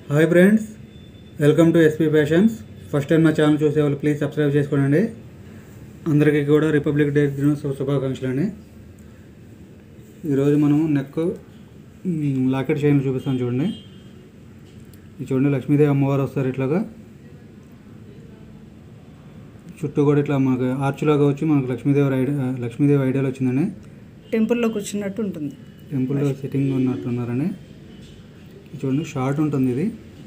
Hi friends welcome to S P fashions first time నా channel చూసే వాళ్ళు ప్లీజ్ సబ్స్క్రైబ్ చేసుకోండి అందరికీ కూడా రిపబ్లిక్ డే దినోత్సవ శుభాకాంక్షలు అండి ఈరోజు మనం నెక్ మ్, లాకెట్ చైన్ చూపిస్తాం చూడండి ఇది చూడండి లక్ష్మీదేవి అమ్మవారు వస్తారు ఇట్లాగా చుట్టూ కూడా ఇట్లా మనకు ఆర్చులాగా వచ్చి మనకు లక్ష్మీదేవి ఐడియా లక్ష్మీదేవి ఐడియాలో వచ్చిందండి టెంపుల్లో కూర్చున్నట్టు ఉంటుంది టెంపుల్లో సిట్టింగ్ ఉన్నట్టున్నారని ఇది చూడండి షార్ట్ ఉంటుంది ఇది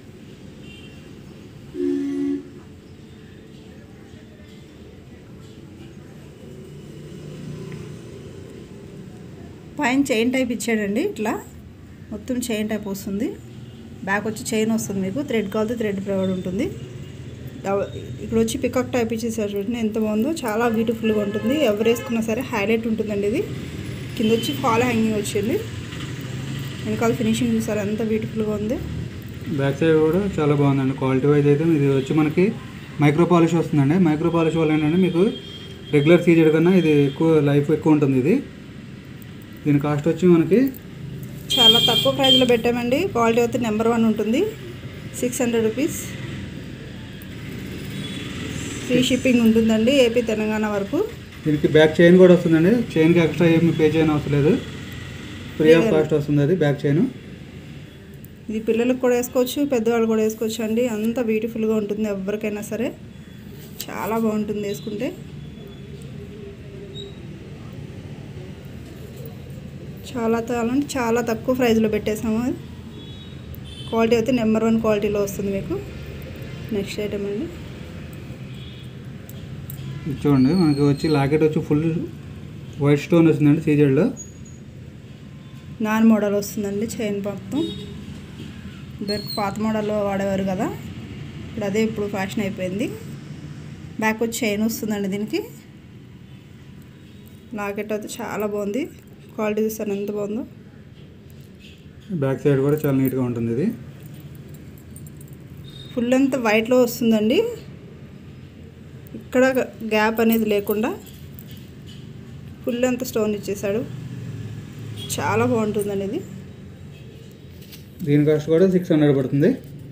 పైన చైన్ టైప్ ఇచ్చాడండి ఇట్లా మొత్తం చైన్ టైప్ వస్తుంది బ్యాక్ వచ్చి చైన్ వస్తుంది మీకు థ్రెడ్ కావాలితే థ్రెడ్ ప్రొవైడ్ ఉంటుంది డబ- ఇక్కడ వచ్చి పికాక్ టైప్ ఇచ్చేసారు చూడండి ఎంత బాగుందో చాలా బ్యూటిఫుల్గా ఉంటుంది ఎవరు వేసుకున్నా సరే హైలైట్ ఉంటుందండి ఇది కింద వచ్చి ఫాల్ హ్యాంగింగ్ వచ్చింది వెనకాల ఫినిషింగ్ చూసారు ఎంత బ్యూటిఫుల్గా ఉంది బ్యాక్ సైడ్ కూడా చాలా బాగుందండి క్వాలిటీ వైజ్ అయితే ఇది వచ్చి మనకి మైక్రో పాలిష్ వస్తుందండి మైక్రో పాలిష్ వల్ల ఏంటంటే మీకు రెగ్యులర్ సీజెడ్ కన్నా ఇది ఎక్కువ లైఫ్ ఎక్కువ ఉంటుంది ఇది దీని కాస్ట్ వచ్చి మనకి చాలా తక్కువ ప్రైస్లో పెట్టామండి క్వాలిటీ అయితే నెంబర్ వన్ ఉంటుంది six hundred rupees free shipping ఉంటుందండి ఏపీ తెలంగాణ వరకు దీనికి బ్యాక్ చైన్ కూడా వస్తుందండి చైన్కి ఎక్స్ట్రా ఏమి పే చేయని అవసరం లేదు ఫ్రీ ఆఫ్ కాస్ట్ వస్తుంది అది బ్యాక్ చైన్ ఇది పిల్లలకు కూడా వేసుకోవచ్చు పెద్దవాళ్ళు కూడా వేసుకోవచ్చు అండి అంత బ్యూటిఫుల్గా ఉంటుంది ఎవరికైనా సరే చాలా బాగుంటుంది వేసుకుంటే చాలా చాలా చాలా తక్కువ ప్రైస్లో పెట్టేసాము క్వాలిటీ అయితే నెంబర్ వన్ క్వాలిటీలో వస్తుంది మీకు నెక్స్ట్ ఐటమ్ అండి ఇది చూడండి మనకి వచ్చి లాకెట్ వచ్చి ఫుల్ వైట్ స్టోన్ వస్తుందండి సీజెడ్లో నాన్ మోడల్ వస్తుందండి చైన్ మొత్తం ఇదివరకు పాత మోడల్లో వాడేవారు కదా ఇప్పుడు అదే ఇప్పుడు ఫ్యాషన్ అయిపోయింది బ్యాక్ వచ్చి చైన్ వస్తుందండి దీనికి లాకెట్ అయితే చాలా బాగుంది క్వాలిటీ చూస్తాను ఎంత బాగుందో బ్యాక్ సైడ్ కూడా చాలా నీట్గా ఉంటుంది ఇది ఫుల్ అంతా వైట్లో వస్తుందండి ఇక్కడ గ్యాప్ అనేది లేకుండా ఫుల్ అంతా స్టోన్ ఇచ్చేసాడు చాలా బాగుంటుందండి ఇది దీని కాస్ట్ కూడా సిక్స్ హండ్రెడ్ పడుతుంది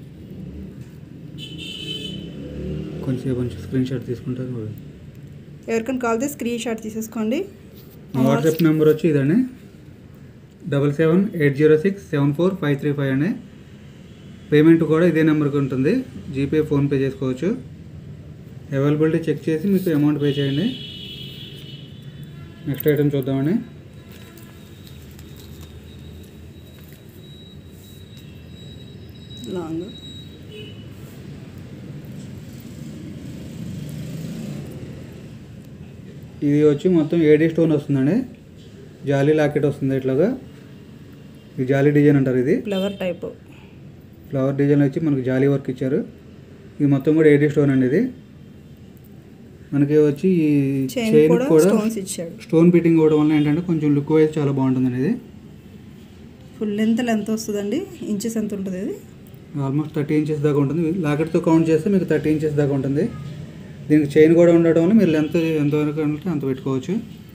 కొంచెం కొంచెం స్క్రీన్ షాట్ తీసుకుంటారు ఎవరికైనా కావాలితే స్క్రీన్ షాట్ తీసేసుకోండి మా వాట్సాప్ నెంబర్ వచ్చి ఇదండి double seven eight zero six seven four five three five అండి పేమెంట్ కూడా ఇదే నెంబర్కి ఉంటుంది జీపే ఫోన్పే చేసుకోవచ్చు అవైలబిలిటీ చెక్ చేసి మీకు అమౌంట్ పే చేయండి నెక్స్ట్ ఐటమ్ చూద్దామండి లాంగ్ ఇది వచ్చి మొత్తం ఏడీ స్టోన్ వస్తుందండి జాలీ లాకెట్ వస్తుంది ఇట్లాగా ఇది జాలీ డిజైన్ అంటారు ఇది ఫ్లవర్ టైప్ ఫ్లవర్ డిజైన్ వచ్చి మనకి జాలీ వర్క్ ఇచ్చారు ఇది మొత్తం కూడా ఏడీ స్టోన్ అండి ఇది మనకి వచ్చి ఈ చైన్ చైన్ కూడా కూడా స్టోన్స్ ఇచ్చాడు స్టోన్ ఫిట్టింగ్ అవ్వడం వల్ల ఏంటంటే కొంచెం లుక్ వైజ్ చాలా బాగుంటుందండి ఇది ఫుల్ లెంత్ ఎంత వస్తుందండి ఇంచెస్ ఎంత ఉంటుంది ఇది ఆల్మోస్ట్ థర్టీ ఇంచెస్ దాకా ఉంటుంది లాకెట్తో కౌంట్ చేస్తే మీకు థర్టీ ఇంచెస్ దాకా ఉంటుంది దీనికి చైన్ కూడా ఉండడం వల్ల మీరు లెంత్ ఎంతవరకు అంటే అంత పెట్టుకోవచ్చు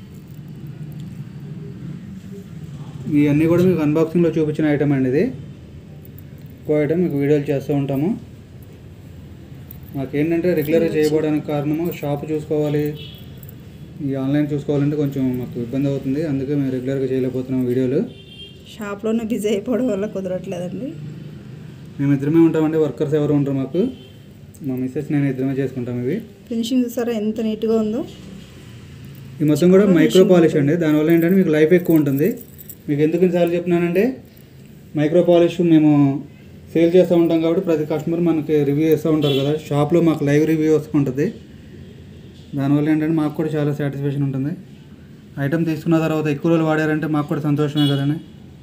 ఇవన్నీ కూడా మీకు అన్బాక్సింగ్లో చూపించిన ఐటమ్ అండి ఇది ఎక్కువ ఐటమ్ మీకు వీడియోలు చేస్తూ ఉంటాము మాకేంటంటే రెగ్యులర్గా చేయబోవడానికి కారణము షాప్ చూసుకోవాలి ఈ ఆన్లైన్ చూసుకోవాలంటే కొంచెం మాకు ఇబ్బంది అవుతుంది అందుకే మేము రెగ్యులర్గా చేయలేకపోతున్నాం వీడియోలు షాప్లోనే బిజీ అయిపోవడం వల్ల కుదరట్లేదండి మేము ఇద్దరమే ఉంటామండి వర్కర్స్ ఎవరు ఉంటారు మాకు మా మిస్సెస్ నేను ఇద్దరమే చేసుకుంటాం ఇవి ఫినిషింగ్ చూసారా ఎంత నీట్గా ఉందో ఈ మొత్తం కూడా మైక్రో పాలిష్ అండి దానివల్ల ఏంటంటే మీకు లైఫ్ ఎక్కువ ఉంటుంది మీకు ఎందుకు ఇన్నిసార్లు చెప్తున్నానంటే మైక్రో పాలిష్ మేము సేల్ చేస్తూ ఉంటాం కాబట్టి ప్రతి కస్టమర్ మనకి రివ్యూ ఇస్తూ ఉంటారు కదా షాప్లో మాకు లైవ్ రివ్యూ వస్తుంటుంది దానివల్ల ఏంటంటే మాకు కూడా చాలా సాటిస్ఫాక్షన్ ఉంటుంది ఐటమ్ తీసుకున్న తర్వాత ఎక్కువ రోజులు వాడారంటే మాకు కూడా సంతోషమే కదండి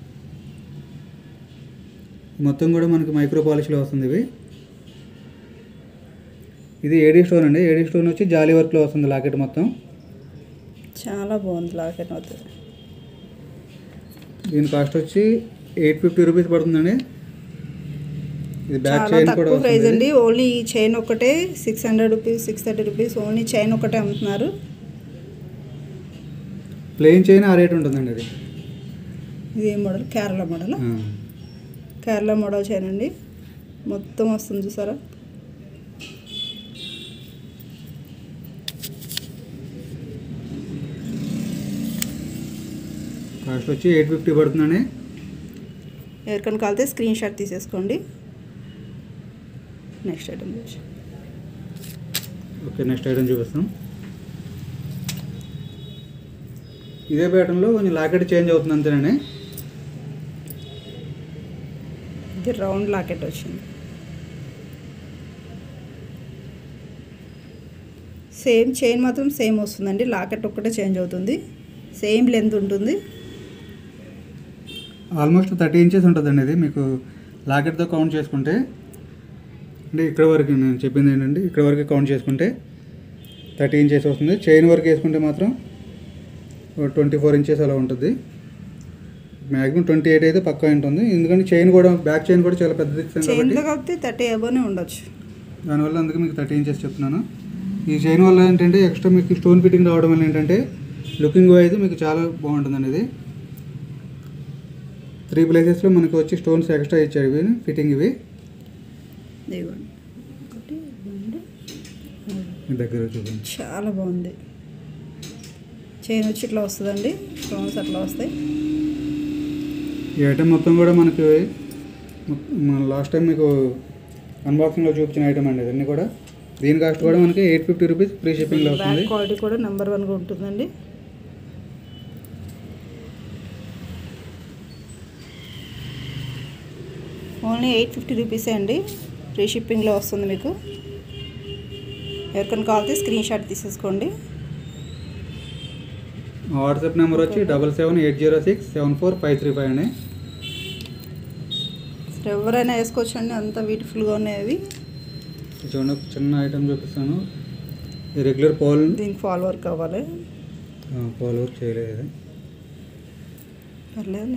మొత్తం కూడా మనకి మైక్రో పాలిష్లో వస్తుంది ఇవి ఇది ఏడీ స్టోన్ అండి ఏడీ స్టోన్ వచ్చి జాలీ వర్క్లో వస్తుంది లాకెట్ మొత్తం చాలా బాగుంది లాకెట్ అవుతుంది దీని కాస్ట్ వచ్చి ఎయిట్ ఫిఫ్టీ రూపీస్ పడుతుందండి ఇది బ్యాక్ చాలా చైన్ కూడా తక్కువ ప్రైస్ వస్తుంది అండి ఓన్లీ ఈ చైన్ ఒకటే six hundred rupees six thirty rupees only chain ఒకటే అమ్ముతున్నారు ప్లెయిన్ చైన్ ఆ రేట్ ఉంటుందండి అది ఇది ఏ మోడల్ కేరళ మోడల్ ఆ. కేరళ మోడల్ చైన్ అండి మొత్తం వస్తుంది చూసారా కాస్ట్ వచ్చి ఎయిట్ ఫిఫ్టీ పడుతుందండి ఎవరికైనా కాలితే స్క్రీన్ షాట్ తీసేసుకోండి నెక్స్ట్ ఐటమ్ వచ్చి ఓకే నెక్స్ట్ ఐటమ్ చూపిస్తాం ఇదే ప్యాటర్న్లో కొంచెం లాకెట్ చేంజ్ అవుతుంది అంతేనండి ఇది రౌండ్ లాకెట్ వచ్చింది సేమ్ చైన్ మాత్రం సేమ్ వస్తుందండి లాకెట్ ఒక్కటే చేంజ్ అవుతుంది సేమ్ లెంత్ ఉంటుంది ఆల్మోస్ట్ థర్టీ ఇంచెస్ ఉంటుందండి ఇది మీకు లాకెట్తో కౌంట్ చేసుకుంటే అంటే ఇక్కడ వరకు నేను చెప్పింది ఏంటంటే ఇక్కడ వరకు కౌంట్ చేసుకుంటే థర్టీ ఇంచెస్ వస్తుంది చైన్ వరకు వేసుకుంటే మాత్రం ట్వంటీ ఫోర్ ఇంచెస్ అలా ఉంటుంది మ్యాక్సిమం ట్వంటీ ఎయిట్ అయితే పక్కా ఉంటుంది ఎందుకంటే చైన్ కూడా బ్యాక్ చైన్ కూడా చాలా పెద్దది ఇస్తాం కాబట్టి చైన్తో కాబట్టి థర్టీ అబోనే ఉండొచ్చు దానివల్ల అందుకే మీకు థర్టీ ఇంచెస్ చెప్తున్నాను ఈ చైన్ వల్ల ఏంటంటే ఎక్స్ట్రా మీకు స్టోన్ ఫిట్టింగ్ రావడం వల్ల ఏంటంటే లుకింగ్ వైజ్ మీకు చాలా బాగుంటుందండి ఇది త్రీ ప్లేసెస్లో మనకు వచ్చి స్టోన్స్ ఎక్స్ట్రా ఇచ్చారు ఇవి ఫిట్టింగ్ ఇవి ఇదిగోండి ఒకటి రెండు మూడు. మీ దగ్గర చూడండి చాలా బాగుంది చైన్ వచ్చి ఇట్లా వస్తుందండి స్టోన్స్ అట్లా వస్తాయి ఈ ఐటమ్ మొత్తం కూడా మనకి మన లాస్ట్ టైం మీకు అన్బాక్సింగ్లో చూపించిన ఐటమ్ అండి ఇవన్నీ కూడా దీని కాస్ట్ కూడా మనకి ఎయిట్ ఫిఫ్టీ రూపీస్ ఫ్రీ షిప్పింగ్లో వస్తుంది బ్యాక్ క్వాలిటీ కూడా నెంబర్ వన్గా ఉంటుందండి ఓన్లీ ఎయిట్ ఫిఫ్టీ రూపీసే అండి ఫ్రీ షిప్పింగ్లో వస్తుంది మీకు ఎవరికైనా కావాలితే స్క్రీన్ షాట్ తీసేసుకోండి వాట్సాప్ నెంబర్ వచ్చి double seven eight zero six seven four five three five అండి అసలు ఎవరైనా వేసుకోవచ్చు అండి అంత బ్యూటిఫుల్గా ఉన్నాయి అవి చూడండి ఒక చిన్న ఐటమ్ చూపిస్తాను ఈ రెగ్యులర్ పాల్ దీనికి ఫాలోవర్ కావాలి పాల్ వర్క్ చేయలేదు ఇది. పర్లేదులే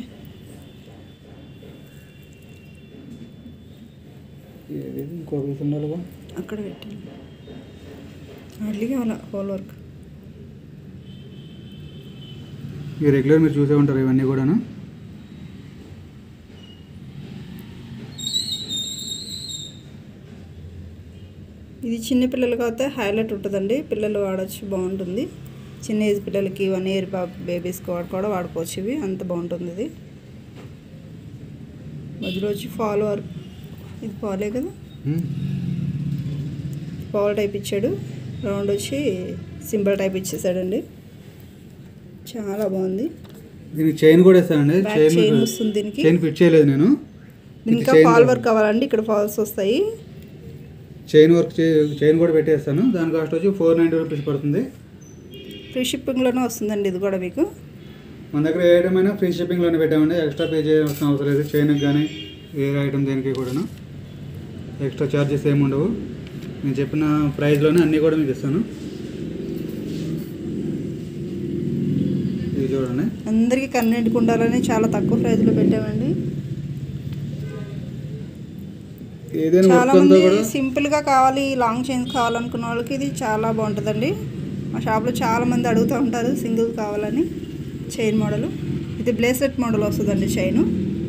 ఇది ఇంకో పీస్ ఉండాలిగా అక్కడ పెట్టండి అడ్లీ కావాలా ఫాల్ వర్క్ ఈ రెగ్యులర్ మీరు చూసే ఉంటారు ఇవన్నీ కూడాను ఇది చిన్న పిల్లలకి అయితే హైలైట్ ఉంటుందండి పిల్లలు వాడచ్చు బాగుంటుంది చిన్న ఏజ్ పిల్లలకి వన్ ఇయర్ బేబీస్కి వాడు కూడా వాడుకోవచ్చు ఇవి అంత బాగుంటుంది ఇది మధ్యలో వచ్చి ఫాలోవర్ ఇది పాలే కదా పాల్ టైప్ ఇచ్చాడు రౌండ్ వచ్చి సింబల్ టైప్ ఇచ్చేసాడండి చాలా బాగుంది దీనికి చైన్ కూడా ఇస్తానండి బ్యాక్ చైన్ చైన్ వస్తుంది దీనికి చైన్ ఫిట్ చేయలేదు నేను ఇది ఇంకా చైన్ ఫాల్ వర్క్ కావాలండి ఇక్కడ ఫాల్స్ వస్తాయి చైన్ వర్క్ చే- చైన్ కూడా పెట్టేస్తాను దాని కాస్ట్ వచ్చి ఫోర్ నైంటీ రూపీస్ పడుతుంది ఫ్రీ షిప్పింగ్లోనే వస్తుందండి ఇది కూడా మీకు మన దగ్గర ఏ ఐటమ్ అయినా ఫ్రీ షిప్పింగ్లోనే పెట్టామండి ఎక్స్ట్రా పే చేయాల్సిన అవసరం లేదు చైన్కి కానీ ఏ ఐటమ్ దేనికి కూడాను ఎక్స్ట్రా ఛార్జెస్ ఏమి ఉండవు నేను చెప్పిన ప్రైస్లోనే అన్నీ కూడా మీకు ఇస్తాను ఇది చూడండి అందరికీ కన్వీనెంట్గా ఉండాలని చాలా తక్కువ ప్రైస్లో పెట్టామండి ఏదైనా చాలా వర్క్ అంతా మంది కూడా సింపుల్గా కావాలి లాంగ్ చైన్స్ కావాలనుకున్న వాళ్ళకి ఇది చాలా బాగుంటుందండి మా షాప్లో చాలా మంది అడుగుతూ ఉంటారు సింగిల్ కావాలని చైన్ మోడల్ ఇది బ్లేస్లెట్ మోడల్ వస్తుందండి చైన్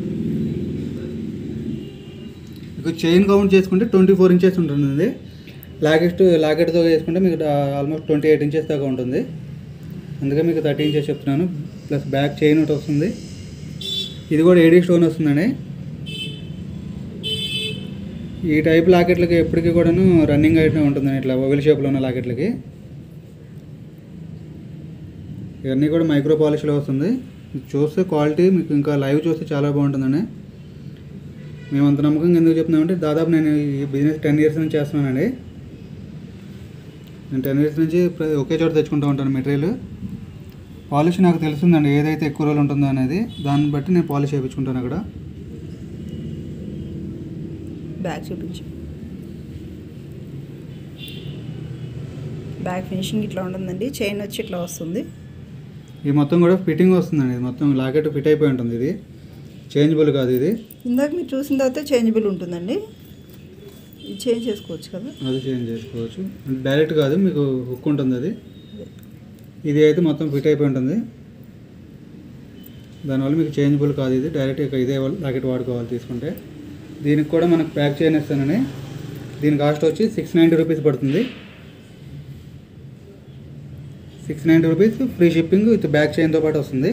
మీకు చైన్ కౌంట్ చేసుకుంటే ట్వంటీ ఫోర్ ఇంచెస్ ఉంటుంది లాకెట్ లాకెట్తో వేసుకుంటే మీకు ఆల్మోస్ట్ ట్వంటీ ఎయిట్ ఇంచెస్ దాకా ఉంటుంది అందుకే మీకు థర్టీ ఇంచెస్ చెప్తున్నాను ప్లస్ బ్యాక్ చైన్ ఒకటి వస్తుంది ఇది కూడా ఏడీ స్టోన్ వస్తుందండి ఈ టైప్ లాకెట్లకి ఎప్పటికీ కూడాను రన్నింగ్ అయితే ఉంటుంది ఇట్లా ఓవెల్ షేప్లో ఉన్న లాకెట్లకి ఇవన్నీ కూడా మైక్రో పాలిష్లో వస్తుంది చూస్తే క్వాలిటీ మీకు ఇంకా లైవ్ చూస్తే చాలా బాగుంటుందండి మేము అంత నమ్మకంగా ఎందుకు చెప్తున్నామంటే దాదాపు నేను ఈ బిజినెస్ టెన్ ఇయర్స్ నుంచి చేస్తున్నానండి నేను టెన్ ఇయర్స్ నుంచి ప్ర- ఒకే చోట తెచ్చుకుంటూ ఉంటాను మెటీరియల్ పాలిష్ నాకు తెలుస్తుందండి ఏదైతే ఎక్కువ రోజులు ఉంటుందో అనేది దాన్ని బట్టి నేను పాలిష్ చేయించుకుంటాను అక్కడ బ్యాక్ చూపించు బ్యాక్ ఫినిషింగ్ ఇట్లా ఉంటుందండి చైన్ వచ్చి ఇట్లా వస్తుంది ఈ మొత్తం కూడా ఫిట్టింగ్ వస్తుందండి ఇది మొత్తం లాకెట్ ఫిట్ అయిపోయి ఉంటుంది ఇది చేంజబుల్ కాదు ఇది ఇందాక మీరు చూసిన తర్వాత చేంజబుల్ ఉంటుందండి ఇది చేంజ్ చేసుకోవచ్చు కదా అది చేంజ్ చేసుకోవచ్చు డైరెక్ట్ కాదు మీకు హుక్ ఉంటుంది అది ఇది అయితే మొత్తం ఫిట్ అయిపోయి ఉంటుంది దానివల్ల మీకు చేంజబుల్ కాదు ఇది డైరెక్ట్ ఇక ఇదే లాకెట్ వాడుకోవాలి తీసుకుంటే దీనికి కూడా మనకు ప్యాక్ చేయనిస్తానని దీని కాస్ట్ వచ్చి సిక్స్ నైంటీ రూపీస్ పడుతుంది six ninety rupees free shipping with back చైన్తో పాటు వస్తుంది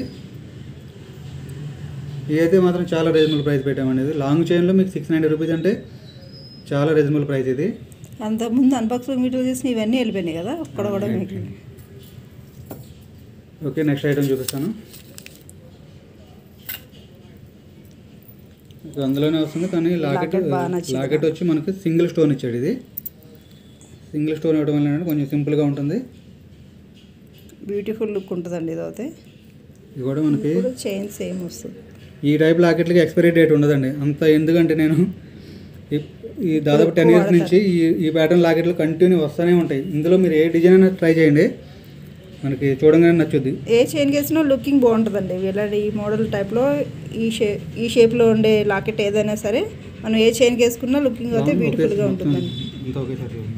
ఇదైతే మాత్రం చాలా రీజనబుల్ ప్రైస్ పెట్టామండి ఇది లాంగ్ చైన్లో మీకు సిక్స్ నైంటీ రూపీస్ అంటే చాలా రీజనబుల్ ప్రైస్ ఇది అంతకుముందు అన్బాక్సింగ్ వీడియో చేసిన ఇవన్నీ వెళ్ళిపోయినాయి కదా ఒక్కడ కూడా మీకు ఓకే నెక్స్ట్ ఐటమ్ చూపిస్తాను ఇక అందులోనే వస్తుంది కానీ లాకెట్ లాకెట్ బాగా నచ్చింది లాకెట్ వచ్చి మనకి సింగిల్ స్టోన్ ఇచ్చాడు ఇది సింగిల్ స్టోన్ ఇవ్వడం వల్ల ఏంటంటే కొంచెం సింపుల్గా ఉంటుంది బ్యూటిఫుల్ లుక్ ఉంటుందండి ఇది అయితే ఇది కూడా మనకి కూడా చైన్ సేమ్ వస్తుంది ఈ టైప్ లాకెట్లకి ఎక్స్పైరీ డేట్ ఉండదండి అంత ఎందుకంటే నేను ఈ- ఈ దాదాపు టెన్ ఇయర్స్ నుంచి ఈ ఈ ప్యాటర్న్ లాకెట్లు కంటిన్యూ వస్తూనే ఉంటాయి ఇందులో మీరు ఏ డిజైన్ అయినా ట్రై చేయండి మనకి చూడంగానే నచ్చుద్ది ఏ చైన్ వేసినా లుకింగ్ బాగుంటుందండి ఇలాంటి ఈ మోడల్ టైప్లో ఈ షే ఈ షేప్లో ఉండే లాకెట్ ఏదైనా సరే మనం ఏ చైన్ వేసుకున్నా లుకింగ్ అయితే అవును, బ్యూటిఫుల్గా ఒకే- ఉంటుందండి అంతా ఒకేసారి చూడండి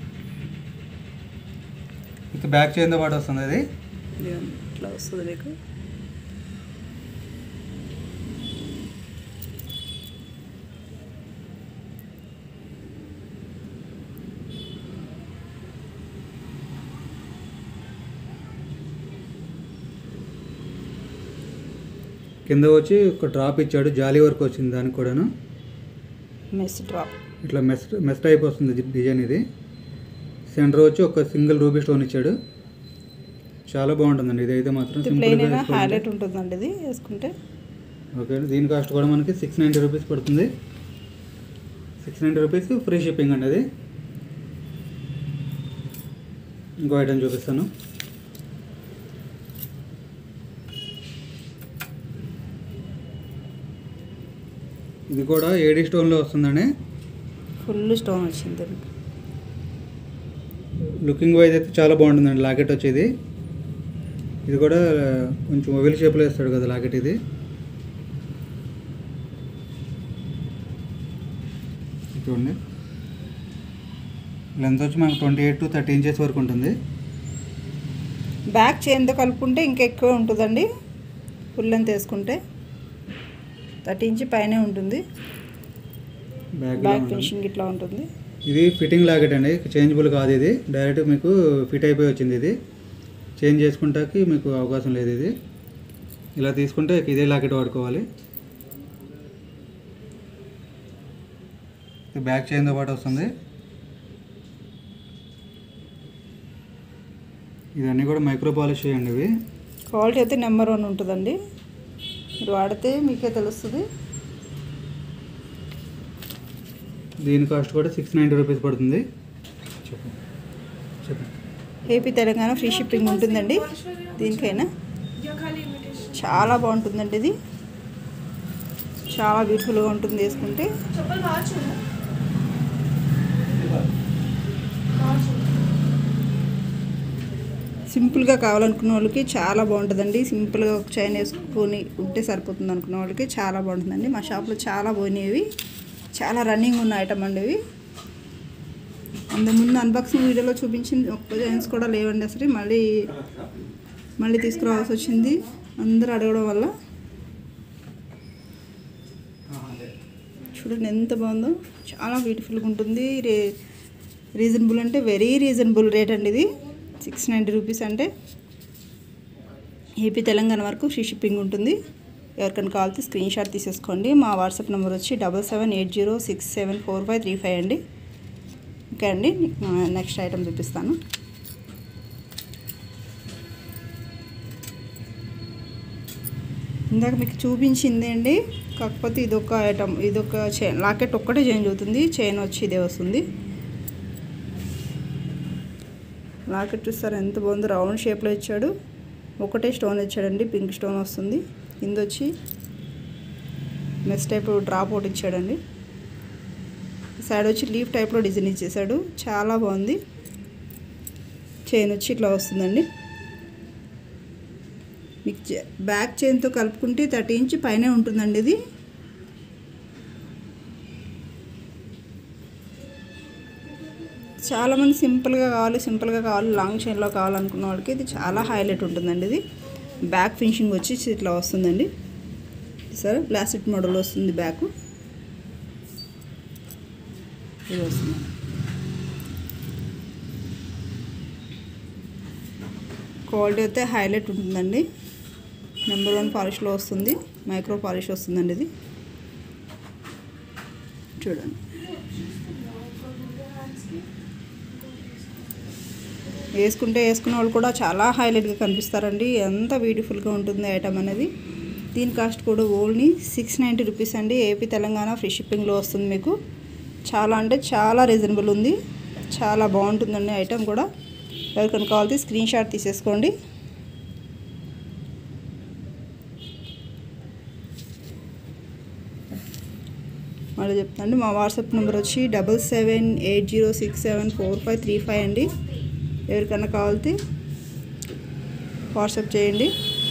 విత్ బ్యాక్ చైన్తో పాటు వస్తుంది అది ఇదిగోండి, ఇట్లా వస్తుంది మీకు కింద వచ్చి ఒక డ్రాప్ ఇచ్చాడు జాలీ వర్క్ వచ్చింది దానికి కూడాను మెస్ డ్రాప్ ఇట్లా మెస్ మెస్ టైప్ వస్తుంది డి- డిజైన్ ఇది సెంటర్ వచ్చి ఒక సింగిల్ రూబీ స్టోన్ ఇచ్చాడు చాలా బాగుంటుందండి ఇది అయితే మాత్రం ఇది ప్లెయిన్ సింపుల్గా అయినా హైలైట్ ఉంటుందండి ఇది వేసుకుంటే ఓకే దీని కాస్ట్ కూడా మనకి సిక్స్ నైంటీ రూపీస్ పడుతుంది six ninety rupees free shipping అండి అది ఇంకో ఐటమ్ చూపిస్తాను ఇది కూడా ఏడీ స్టోన్లో వస్తుందండి ఫుల్ స్టోన్ వచ్చింది దీనికి. లుకింగ్ వైజ్ అయితే చాలా బాగుంటుందండి లాకెట్ వచ్చేది ఇది కూడా కొంచెం మొబైల్ షేప్లో వేస్తాడు కదా లాకెట్ ఇది ఇది చూడండి లెంత్ వచ్చి మనకు twenty eight to thirty inches వరకు ఉంటుంది బ్యాక్ చైన్తో కలుపుకుంటే ఇంకా ఎక్కువ ఉంటుందండి ఫుల్ లెంత్ వేసుకుంటే థర్టీ ఇంచ్ పైనే ఉంటుంది బ్యాక్ బ్యాక్ ఫినిషింగ్ ఇట్లా ఉంటుంది ఇది ఫిట్టింగ్ లాకెట్ అండి చేంజబుల్ కాదు ఇది డైరెక్ట్ మీకు ఫిట్ అయిపోయి వచ్చింది ఇది చేంజ్ చేసుకుంటాకి మీకు అవకాశం లేదు ఇది ఇలా తీసుకుంటే ఇదే లాకెట్ వాడుకోవాలి ఇది బ్యాక్ చైన్తో పాటు వస్తుంది ఇవన్నీ కూడా మైక్రో పాలిష్ చేయండి ఇవి క్వాలిటీ అయితే నెంబర్ వన్ ఉంటుందండి మీరు వాడితే మీకే తెలుస్తుంది దీని కాస్ట్ కూడా సిక్స్ నైంటీ రూపీస్ పడుతుంది చెప్పు చెప్పు ఏపీ తెలంగాణ ఫ్రీ షిప్పింగ్ ఉంటుందండి దీనికైనా చాలా బాగుంటుందండి ఇది చాలా బ్యూటిఫుల్గా ఉంటుంది వేసుకుంటే సింపుల్గా కావాలనుకున్న వాళ్ళకి చాలా బాగుంటుందండి సింపుల్గా ఒక చైన్ వేసుకొని ఉంటే సరిపోతుంది అనుకున్న వాళ్ళకి చాలా బాగుంటుందండి మా షాప్లో చాలా పోయినవి చాలా రన్నింగ్ ఉన్న ఐటమ్ అండి ఇవి అంతకుముందు అన్బాక్సింగ్ వీడియోలో చూపించింది ఒక్క చైన్స్ కూడా లేవండి అసలు మళ్ళీ మళ్ళీ తీసుకురావాల్సి వచ్చింది అందరూ అడగడం వల్ల చూడండి ఎంత బాగుందో చాలా బ్యూటిఫుల్గా ఉంటుంది రే రీజనబుల్ అంటే వెరీ రీజనబుల్ రేట్ అండి ఇది సిక్స్ నైంటీ రూపీస్ అంటే ఏపీ తెలంగాణ వరకు ఫ్రీ షిప్పింగ్ ఉంటుంది ఎవరికైనా కావాలితే స్క్రీన్ షాట్ తీసేసుకోండి మా వాట్సాప్ నెంబర్ వచ్చి double seven eight zero six seven four five three five అండి ఓకే అండి నెక్స్ట్ ఐటమ్ చూపిస్తాను ఇందాక మీకు చూపించింది అండి కాకపోతే ఇదొక ఐటమ్ ఇదొక చైన్ లాకెట్ ఒక్కటే చేంజ్ అవుతుంది చైన్ వచ్చి ఇదే వస్తుంది లాకెట్ చూస్తారు ఎంత బాగుందో రౌండ్ షేప్లో ఇచ్చాడు ఒకటే స్టోన్ ఇచ్చాడండి పింక్ స్టోన్ వస్తుంది కింద వచ్చి మెస్ టైప్ డ్రాప్ ఒకటి ఇచ్చాడండి సైడ్ వచ్చి లీఫ్ టైప్లో డిజైన్ ఇచ్చేసాడు చాలా బాగుంది చైన్ వచ్చి ఇట్లా వస్తుందండి మీకు చే- బ్యాక్ చైన్తో కలుపుకుంటే థర్టీ ఇంచ్ పైనే ఉంటుందండి ఇది చాలామంది సింపుల్గా కావాలి సింపుల్గా కావాలి లాంగ్ చైన్లో కావాలనుకున్న వాళ్ళకి ఇది చాలా హైలైట్ ఉంటుందండి ఇది బ్యాక్ ఫినిషింగ్ వచ్చి ఇట్లా వస్తుందండి సరే ప్లాస్టిక్ మోడల్ వస్తుంది బ్యాక్ ఇది వస్తుంది క్వాలిటీ అయితే హైలైట్ ఉంటుందండి నెంబర్ వన్ పాలిష్లో వస్తుంది మైక్రో పాలిష్ వస్తుందండి ఇది చూడండి వేసుకుంటే వేసుకునే వాళ్ళు కూడా చాలా హైలైట్గా కనిపిస్తారండి ఎంత బ్యూటిఫుల్గా ఉంటుంది ఐటమ్ అనేది దీని కాస్ట్ కూడా ఓన్లీ సిక్స్ నైంటీ రూపీస్ అండి ఏపీ తెలంగాణ ఫ్రీ షిప్పింగ్లో వస్తుంది మీకు చాలా అంటే చాలా రీజనబుల్ ఉంది చాలా బాగుంటుందండి ఐటమ్ కూడా ఎవరికైనా కావాలితే స్క్రీన్ షాట్ తీసేసుకోండి మళ్ళీ చెప్తాండి మా వాట్సాప్ నెంబర్ వచ్చి double seven eight zero six seven four five three five అండి ఎవరికైనా కావాలితే వాట్సాప్ చేయండి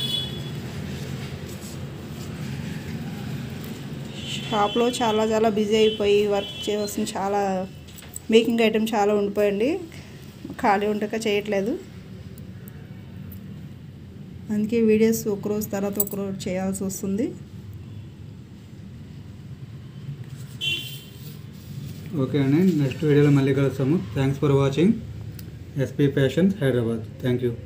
షాప్లో చాలా చాలా బిజీ అయిపోయి వర్క్ చేయవలసిన చాలా మేకింగ్ ఐటమ్ చాలా ఉండిపోయండి ఖాళీ ఉండక చేయట్లేదు అందుకే వీడియోస్ ఒకరోజు తర్వాత ఒకరోజు చేయాల్సి వస్తుంది ఓకే అండి నెక్స్ట్ వీడియోలో మళ్ళీ కలుస్తాము thanks for watching S P fashions Hyderabad thank you